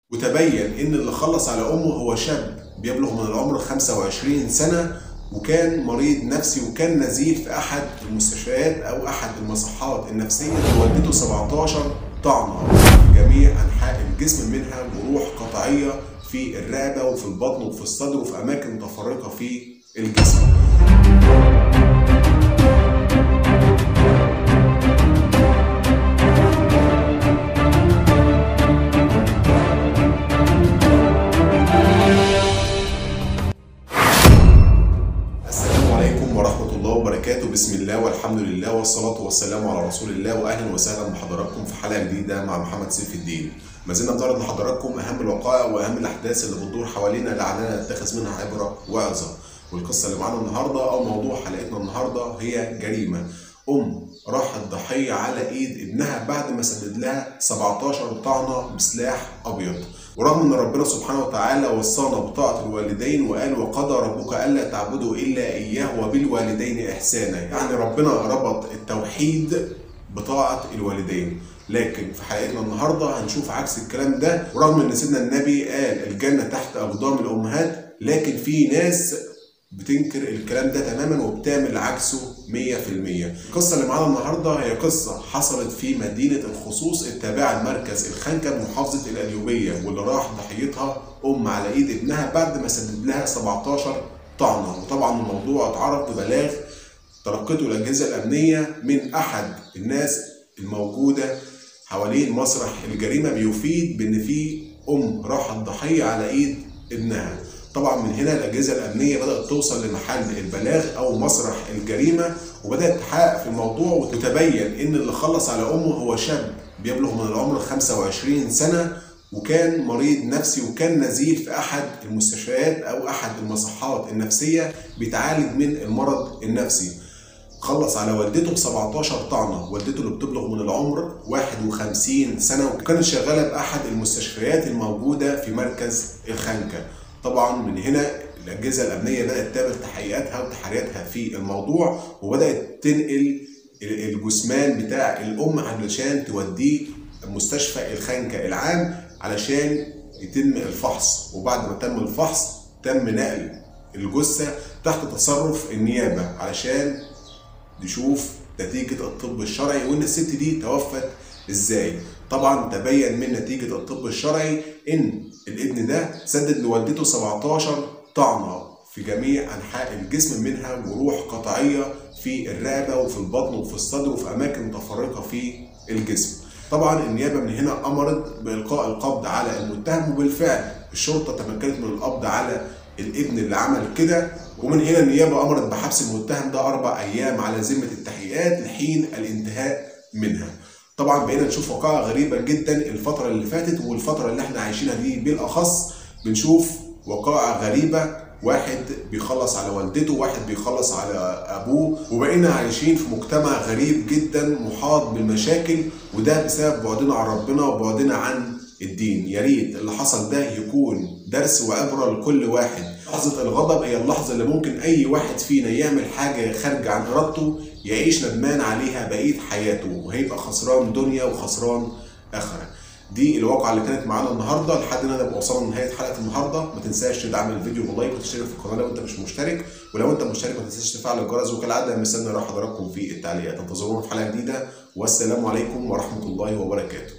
وتبين ان اللي خلص على امه هو شاب بيبلغ من العمر 25 سنه وكان مريض نفسي وكان نزيل في احد المستشفيات او احد المصحات النفسيه والدته 17 طعنه في جميع انحاء الجسم منها جروح قطعيه في الرقبه وفي البطن وفي الصدر وفي اماكن متفرقه في الجسم. السلام عليكم ورحمة الله وبركاته بسم الله والحمد لله والصلاة والسلام على رسول الله وأهلا وسهلا بحضراتكم في حلقة جديدة مع محمد سيف الدين ما زلنا بنعرض لحضراتكم أهم الوقائع وأهم الأحداث اللي بتدور حوالينا لعلنا نتخذ منها عبرة وعظة والقصة اللي معانا النهاردة أو موضوع حلقتنا النهاردة هي جريمة أم راحت ضحية على إيد ابنها بعد ما سدد لها 17 طعنة بسلاح أبيض ورغم ان ربنا سبحانه وتعالى وصانا بطاعه الوالدين وقال وقضى ربك الا تعبدوا الا اياه وبالوالدين احسانا يعني ربنا ربط التوحيد بطاعه الوالدين لكن في حلقتنا النهارده هنشوف عكس الكلام ده ورغم ان سيدنا النبي قال الجنه تحت اقدام الامهات لكن في ناس بتنكر الكلام ده تماما وبتعمل عكسه 100% القصة اللي معانا النهاردة هي قصة حصلت في مدينة الخصوص التابعة لمركز الخنكة بمحافظة القليوبية واللي راح ضحيتها أم على إيد ابنها بعد ما سدد لها 17 طعنة وطبعا الموضوع اتعرف ببلاغ تلقته الأجهزة الأمنية من أحد الناس الموجودة حوالين مسرح الجريمة بيفيد بإن في أم راحت ضحية على إيد ابنها طبعا من هنا الاجهزه الامنيه بدات توصل لمحل البلاغ او مسرح الجريمه وبدات تحقق في الموضوع وتتبين ان اللي خلص على امه هو شاب بيبلغ من العمر 25 سنه وكان مريض نفسي وكان نزيل في احد المستشفيات او احد المصحات النفسيه بيتعالج من المرض النفسي خلص على والدته ب 17 طعنه، والدته اللي بتبلغ من العمر 51 سنه وكانت شغاله باحد المستشفيات الموجوده في مركز الخنكه. طبعا من هنا الاجهزه الامنيه بدات تعمل تحقيقاتها وتحرياتها في الموضوع وبدات تنقل الجثمان بتاع الام علشان توديه مستشفى الخنكه العام علشان يتم الفحص وبعد ما تم الفحص تم نقل الجثه تحت تصرف النيابه علشان نشوف نتيجه الطب الشرعي وان الست دي توفت ازاي طبعا تبين من نتيجه الطب الشرعي ان الابن ده سدد لوالدته 17 طعنه في جميع انحاء الجسم منها جروح قطعيه في الرقبه وفي البطن وفي الصدر وفي اماكن متفرقه في الجسم. طبعا النيابه من هنا امرت بالقاء القبض على المتهم وبالفعل الشرطه تمكنت من القبض على الابن اللي عمل كده ومن هنا النيابه امرت بحبس المتهم ده اربع ايام على ذمه التحقيقات لحين الانتهاء منها. طبعا بقينا نشوف وقائع غريبة جدا الفترة اللي فاتت والفترة اللي احنا عايشينها دي بالأخص بنشوف وقائع غريبة واحد بيخلص على والدته واحد بيخلص على أبوه وبقينا عايشين في مجتمع غريب جدا محاط بالمشاكل وده بسبب بعدنا عن ربنا وبعدنا عن الدين يا ريت اللي حصل ده يكون درس وعبرة لكل واحد لحظة الغضب هي اللحظة اللي ممكن أي واحد فينا يعمل حاجة خارجة عن إرادته يعيش ندمان عليها بقية حياته وهيبقى خسران دنيا وخسران آخرة دي الواقعة اللي كانت معانا النهارده لحد ان نبقى وصلنا لنهايه حلقه النهارده ما تنساش تدعم الفيديو باللايك وتشترك في القناه لو انت مش مشترك ولو انت مشترك ما تنساش تفعل الجرس وكالعاده مستني اراء حضراتكم في التعليقات انتظرونا في حلقه جديده والسلام عليكم ورحمه الله وبركاته